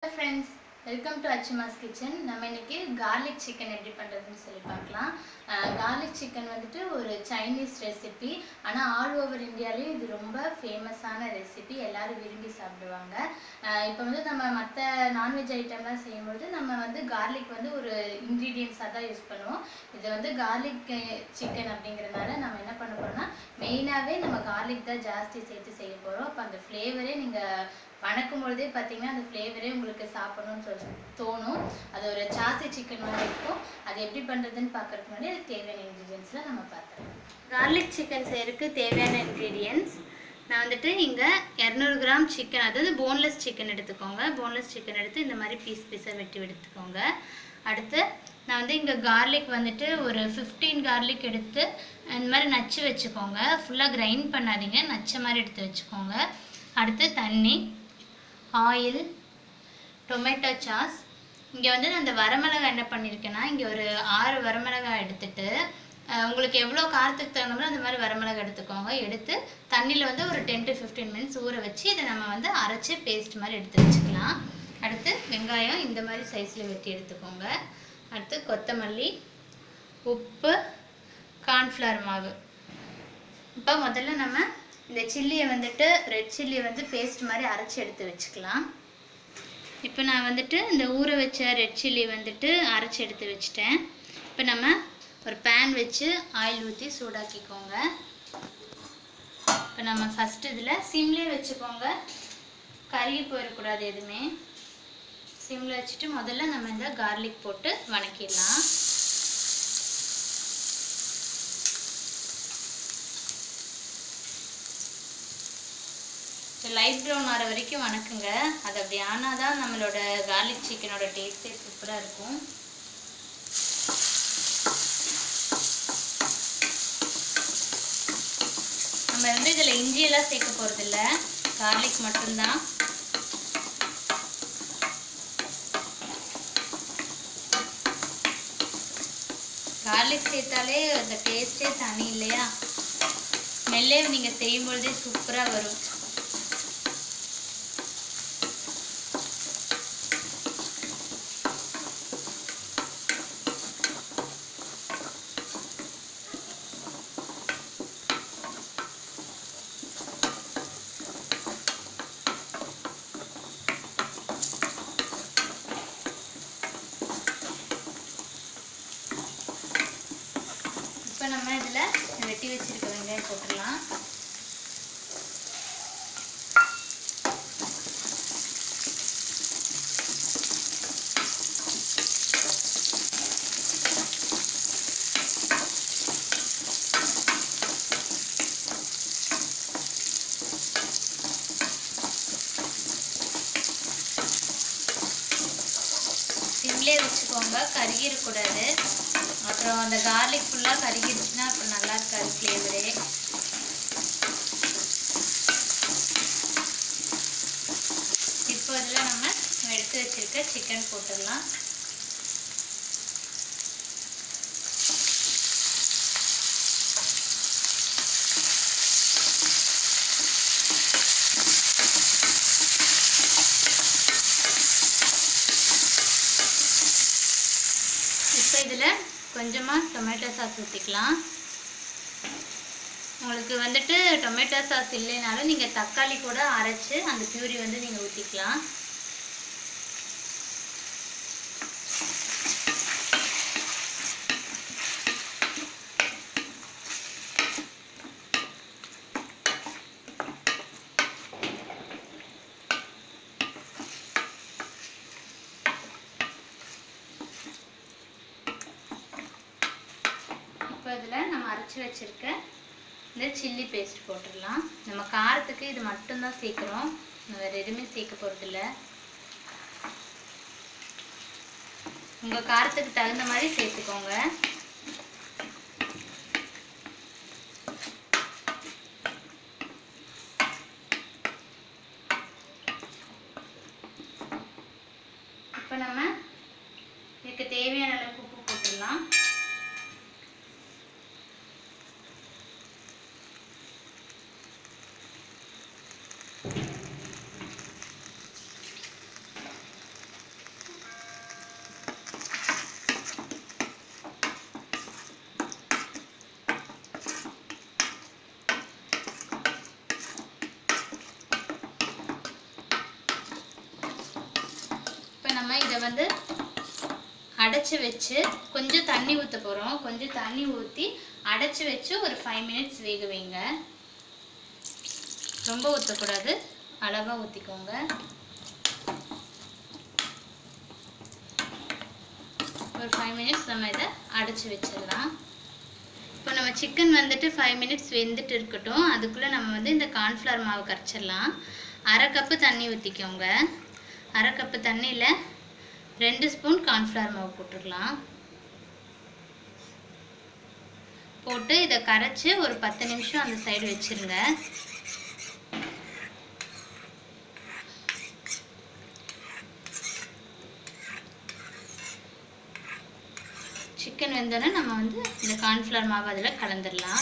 friends welcome to Achumas kitchen நம்ம இன்னைக்கு garlic chicken எப்படி பண்ணுறதுன்னு சொல்லி பார்க்கலாம் கார்லிக் சிக்கன் வந்துட்டு ஒரு சைனீஸ் ரெசிபி ஆனால் ஆல் ஓவர் இந்தியாலேயும் இது ரொம்ப ஃபேமஸான ரெசிபி எல்லாரும் விரும்பி சாப்பிடுவாங்க இப்போ வந்து நம்ம மற்ற நான்வெஜ் ஐட்டம்லாம் செய்யும்போது நம்ம வந்து கார்லிக் வந்து ஒரு இன்க்ரீடியன்ஸாக தான் யூஸ் பண்ணுவோம் இது வந்து கார்லிக் சிக்கன் அப்படிங்கிறனால நம்ம என்ன பண்ண போறோம்னா மெயினாகவே நம்ம கார்லிக் தான் ஜாஸ்தி சேர்த்து செய்ய போகிறோம் அப்போ அந்த ஃப்ளேவரே நீங்கள் வணக்கும் பொழுதே பார்த்தீங்கன்னா அந்த ஃப்ளேவரே உங்களுக்கு சாப்பிடணும்னு சொல்லி தோணும் அது ஒரு சாசி சிக்கன் மாதிரி இருக்கும் அது எப்படி பண்ணுறதுன்னு பார்க்கறதுக்கு முன்னாடி அதுக்கு தேவையான இன்க்ரீடியன்ஸ்லாம் நம்ம பார்த்துருவோம் கார்லிக் சிக்கன் செய்யறதுக்கு தேவையான இன்க்ரீடியன்ஸ் நான் வந்துட்டு இங்கே இரநூறு கிராம் சிக்கன் அதாவது போன்லெஸ் சிக்கன் எடுத்துக்கோங்க போன்லெஸ் சிக்கன் எடுத்து இந்த மாதிரி பீஸ் பீஸாக வெட்டி எடுத்துக்கோங்க அடுத்து நான் வந்து இங்கே கார்லிக் வந்துட்டு ஒரு ஃபிஃப்டீன் கார்லிக் எடுத்து இந்த மாதிரி நச்சு வச்சுக்கோங்க ஃபுல்லாக கிரைண்ட் பண்ணாதீங்க நச்ச மாதிரி எடுத்து வச்சுக்கோங்க அடுத்து தண்ணி ஆயில் டொமேட்டோ சாஸ் இங்கே வந்து நான் இந்த வரமிளகாய் என்ன பண்ணியிருக்கேன்னா இங்கே ஒரு ஆறு வரமிளகாய் எடுத்துட்டு அஹ், உங்களுக்கு எவ்வளோ காரத்துக்கு தகுந்தமோ அந்த மாதிரி வரமிளகாய் எடுத்துக்கோங்க எடுத்து தண்ணியில் வந்து ஒரு டென் டு ஃபிஃப்டீன் மினிட்ஸ் ஊற வச்சு இதை நம்ம வந்து அரைச்சி பேஸ்ட் மாதிரி எடுத்து வச்சுக்கலாம் அடுத்து வெங்காயம் இந்த மாதிரி சைஸில் வெட்டி எடுத்துக்கோங்க அடுத்து கொத்தமல்லி உப்பு கார்ன்ஃப்ளவர் மாவு இப்போ முதல்ல நம்ம இந்த சில்லியை வந்துட்டு ரெட் சில்லியை வந்து பேஸ்ட் மாதிரி அரைச்சி எடுத்து வச்சுக்கலாம் இப்போ நான் வந்துட்டு இந்த ஊற வச்ச ரெட் சில்லி வந்துட்டு அரைச்சி எடுத்து வச்சுட்டேன் இப்போ நம்ம ஒரு பேன் வச்சு ஆயில் ஊற்றி சூடாக்கிக்கோங்க இப்போ நம்ம ஃபஸ்ட்டு இதில் சிம்லேயே வச்சுக்கோங்க கருகி போயிடக்கூடாது எதுவுமே சிம்மில் வச்சுட்டு முதல்ல நம்ம இந்த கார்லிக் போட்டு வணக்கிடலாம் லைட் ப்ரௌன் ஆகிற வரைக்கும் வணக்குங்க அது அப்படி ஆனால் தான் நம்மளோட கார்லிக் சிக்கனோட டேஸ்ட்டே சூப்பராக இருக்கும் நம்ம வந்து இதில் இஞ்சியெல்லாம் சேர்க்க போகிறதில்ல கார்லிக் மட்டும்தான் கார்லிக் சேர்த்தாலே அந்த டேஸ்ட்டே தனி இல்லையா ஸ்மெல்லே நீங்கள் செய்யும் பொழுதே சூப்பராக வரும் இப்போ நம்ம இதில் வெட்டி வச்சிருக்க வெங்காயம் போட்டுடலாம் சிம்லே வச்சுக்கோங்க கருகிடக்கூடாது அப்புறம் அந்த கார்லிக் ஃபுல்லாக கருகிடுச்சுன்னா அப்புறம் நல்லா இருக்காது ஃப்ளேவரே இப்போ இதில் நம்ம எடுத்து வச்சிருக்க சிக்கன் போட்டுடலாம் இப்போ இதில் கொஞ்சமாக டொமேட்டோ சாஸ் ஊற்றிக்கலாம் உங்களுக்கு வந்துட்டு டொமேட்டோ சாஸ் இல்லைனாலும் நீங்கள் தக்காளி கூட அரைச்சு அந்த பியூரி வந்து நீங்கள் ஊற்றிக்கலாம் இப்போ இதில் நம்ம அரைச்சி வச்சிருக்க இந்த சில்லி பேஸ்ட் போட்டுடலாம் நம்ம காரத்துக்கு இது மட்டும்தான் சேர்க்குறோம் நம்ம வேறு எதுவுமே சேர்க்க போகிறதில்ல உங்கள் காரத்துக்கு தகுந்த மாதிரி சேர்த்துக்கோங்க இப்போ நம்ம இதுக்கு தேவையான அளவுக்கு உப்பு போட்டுடலாம் இதை வந்து அடைச்சி வச்சு கொஞ்சம் தண்ணி ஊற்ற போகிறோம் கொஞ்சம் தண்ணி ஊற்றி அடைச்சி வச்சு ஒரு ஃபைவ் மினிட்ஸ் வேக வைங்க ரொம்ப ஊற்றக்கூடாது அளவாக ஊற்றிக்கோங்க ஒரு ஃபைவ் மினிட்ஸ் நம்ம இதை அடைச்சி வச்சிடலாம் இப்போ நம்ம சிக்கன் வந்துட்டு ஃபைவ் மினிட்ஸ் வெந்துட்டு இருக்கட்டும் அதுக்குள்ளே நம்ம வந்து இந்த கார்ன்ஃப்ளவர் மாவு கரைச்சிடலாம் அரை கப்பு தண்ணி ஊற்றிக்கோங்க அரை கப்பு தண்ணியில் ரெண்டு ஸ்பூன் கார்ன்ஃப்ளவர் மாவு போட்டுடலாம் போட்டு இதை கரைச்சி ஒரு பத்து நிமிஷம் அந்த சைடு வச்சிருங்க சிக்கன் வெந்தோடனே நம்ம வந்து இந்த கார்ன்ஃப்ளவர் மாவு அதில் கலந்துடலாம்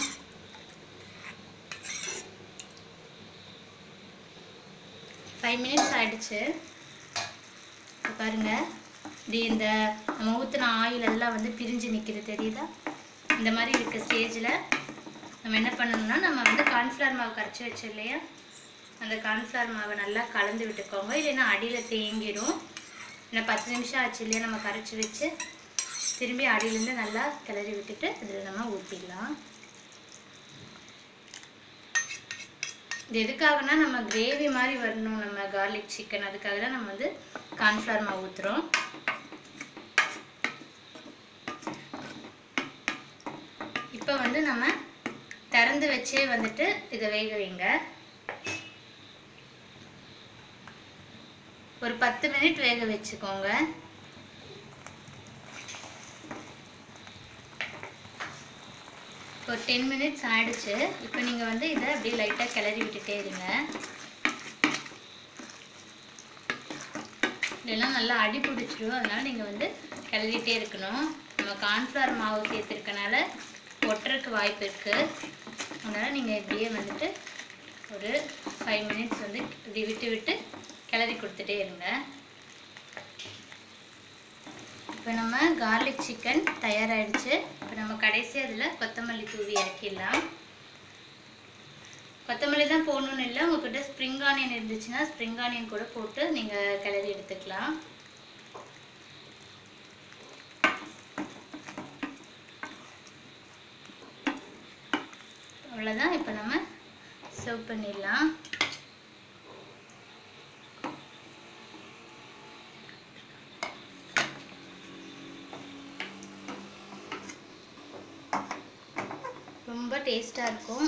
ஃபைவ் மினிட்ஸ் ஆயிடுச்சு இப்போ பாருங்க இப்படி இந்த நம்ம ஊற்றின ஆயில் எல்லாம் வந்து பிரிஞ்சு நிற்கிது தெரியுதா இந்த மாதிரி இருக்க ஸ்டேஜில் நம்ம என்ன பண்ணணும்னா நம்ம வந்து கார்ன்ஃப்ளவர் மாவு கரைச்சி வச்சோம் இல்லையா அந்த கார்ன்ஃப்ளவர் மாவை நல்லா கலந்து விட்டுக்கோங்க இல்லைன்னா அடியில் தேங்கிடும் ஏன்னா பத்து நிமிஷம் ஆச்சு இல்லையா நம்ம கரைச்சி வச்சு திரும்பி அடியிலேருந்து நல்லா கிளறி விட்டுட்டு இதில் நம்ம ஊற்றிடலாம் இது எதுக்காகனா நம்ம கிரேவி மாதிரி வரணும் நம்ம கார்லிக் சிக்கன் அதுக்காக தான் நம்ம வந்து கார்ன்ஃப்ளவர் மாவு ஊற்றுறோம் இப்போ வந்து நம்ம திறந்து வச்சே வந்துட்டு இதை வேக வைங்க ஒரு பத்து மினிட் வேக வச்சுக்கோங்க ஒரு டென் மினிட்ஸ் ஆயிடுச்சு இப்போ நீங்கள் வந்து இதை அப்படியே லைட்டாக கிளறி விட்டுட்டே இருங்க இதெல்லாம் நல்லா அடி பிடிச்சிடும் அதனால நீங்கள் வந்து கிளறிட்டே இருக்கணும் நம்ம கார்ன்ஃப்ளவர் மாவு சேர்த்துருக்கனால ஒட்டுறதுக்கு வாய்ப்பு இருக்குது அதனால் நீங்கள் இப்படியே வந்துட்டு ஒரு ஃபைவ் மினிட்ஸ் வந்து இப்படி விட்டு விட்டு கிளறி கொடுத்துட்டே இருங்க இப்போ நம்ம கார்லிக் சிக்கன் தயாராகிடுச்சு இப்போ நம்ம கடைசி அதில் கொத்தமல்லி தூவி இறக்கிடலாம் கொத்தமல்லி தான் போடணும்னு இல்லை உங்ககிட்ட ஸ்ப்ரிங் ஆனியன் இருந்துச்சுன்னா ஸ்ப்ரிங் ஆனியன் கூட போட்டு நீங்கள் கிளறி எடுத்துக்கலாம் அவ்வளோதான் இப்போ நம்ம சர்வ் பண்ணிடலாம் ரொம்ப டேஸ்டாக இருக்கும்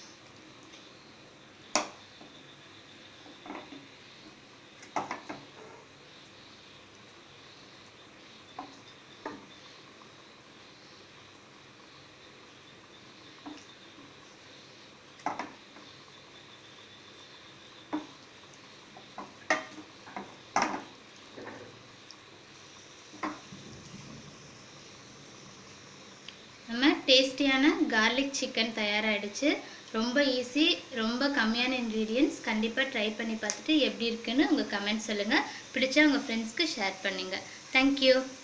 நம்ம டேஸ்டியான கார்லிக் சிக்கன் தயாராகிடுச்சு ரொம்ப ஈஸி ரொம்ப கம்மியான இன்க்ரீடியன்ஸ் கண்டிப்பாக ட்ரை பண்ணி பார்த்துட்டு எப்படி இருக்குன்னு உங்கள் கமெண்ட் சொல்லுங்கள் பிடிச்சா உங்கள் ஃப்ரெண்ட்ஸ்க்கு ஷேர் பண்ணுங்கள் தேங்க்யூ